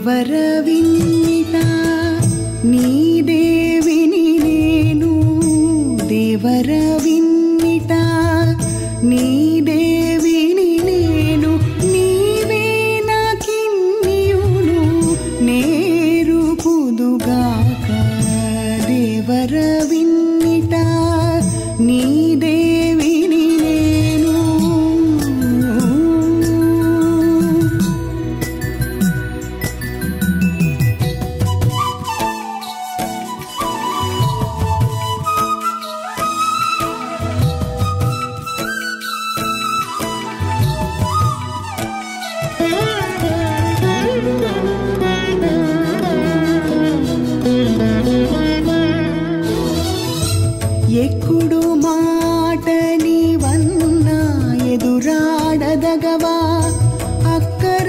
దేవర విన్నిట నీ దేవిని నేను దేవర విన్నిట నీ దేవిని నేను నీవే నాకిన్నియును నేరు పుదుగాక దేవర విన్నిట నీ దేవిని నేను ఎక్కుడు మాట నీవన్న ఎదురాడదగవా అక్కర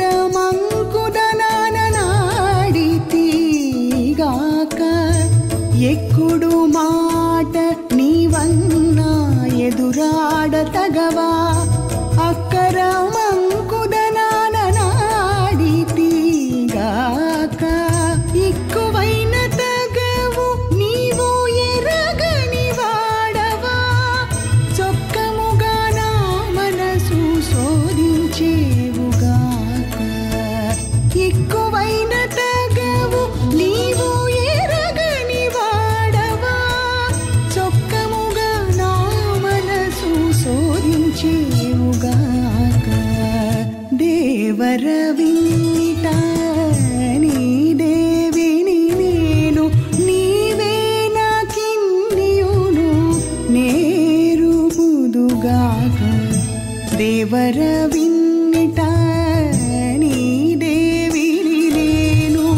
మంకుదనాడి తీగాక ఎక్కుడు మాట నీవన్న ఎదురాడతగవా అక్కర మంకుదనాడి తీగాక ఎక్కువైన తగవు నీవు ఎరగని వాడవా చొక్కముగా నా మనసు శోధించేవుగాక ఎక్కువైన తగవు నీవు ఎరగని వాడవా చొక్కముగా నా మనసు శోధించేవుగాక దేవర విన్నిట నీ దేవిని నేను నీవే నాకిన్నియును నేరు బుదుగాక దేవర విన్నిట నీ దేవిని నేను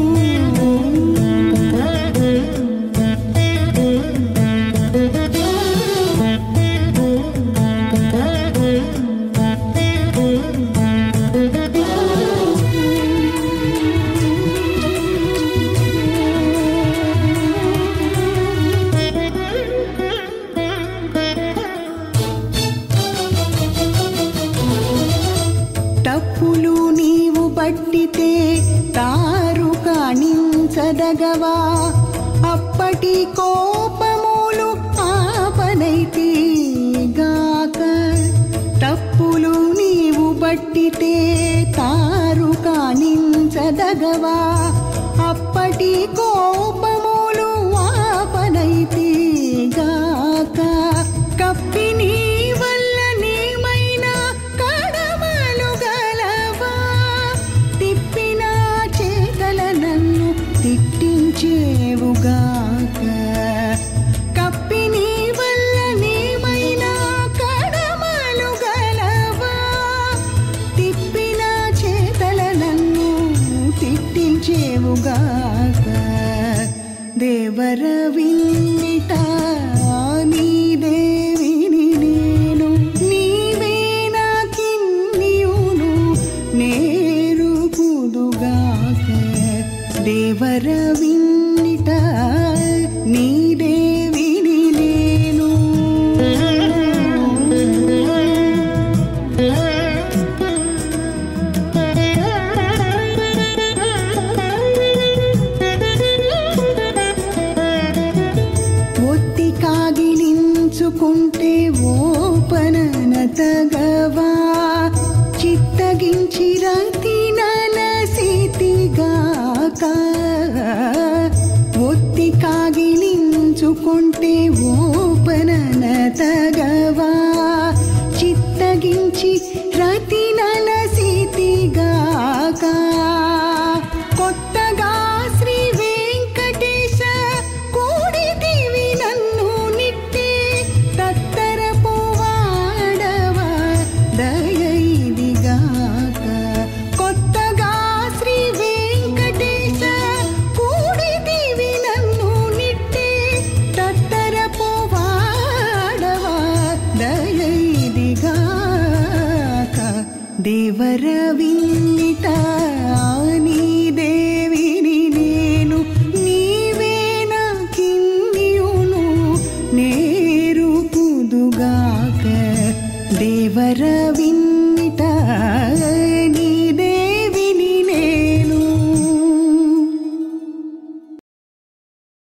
తప్పులు నీవు పట్టితే తారు కాణించదగవా అప్పటి కోపములు ఆపనైతే గాక తప్పులు నీవు పట్టితే తారు కాణించదగవా అప్పటి కోపములు ఆపనైతే గాక కప్పి నీ వల్ల నేమైనా కడమలు గలవా తిప్పిన చేతల నన్ను తిట్టించేవుగాక కప్పి నీ వల్ల నేమైనా కడమలు గలవా తిప్పిన చేతల నన్ను తిట్టించేవుగాక దేవర విన్నిట నీ దేవిని నేను నీవే నాకిన్నియును నేరు పుదుగాక దేవర విన్నిట నీ దేవిని నేను ఒత్తి కాగిలించుకుంటే ఓపనన తగవా చిత్తగించి రతి నలసితిగాక ఒత్తి కాగిలించుకుంటే ఓపనన తగవా చిత్తగించి రతి నలసితిగాక కొత్తగా శ్రీ వెంకటేశ కూడితివి నన్ను నిట్టి తత్తర పోవాడవా దయైదిగాక కొత్తగా శ్రీ వెంకటేశ కూడితివి నన్ను నిట్టి తత్తర పోవాడవా దయైదిగాక దేవర విన్నిట నీ దేవిని నేను నీవే నాకిన్నియును నేరు పుదుగాక దేవర విన్నిట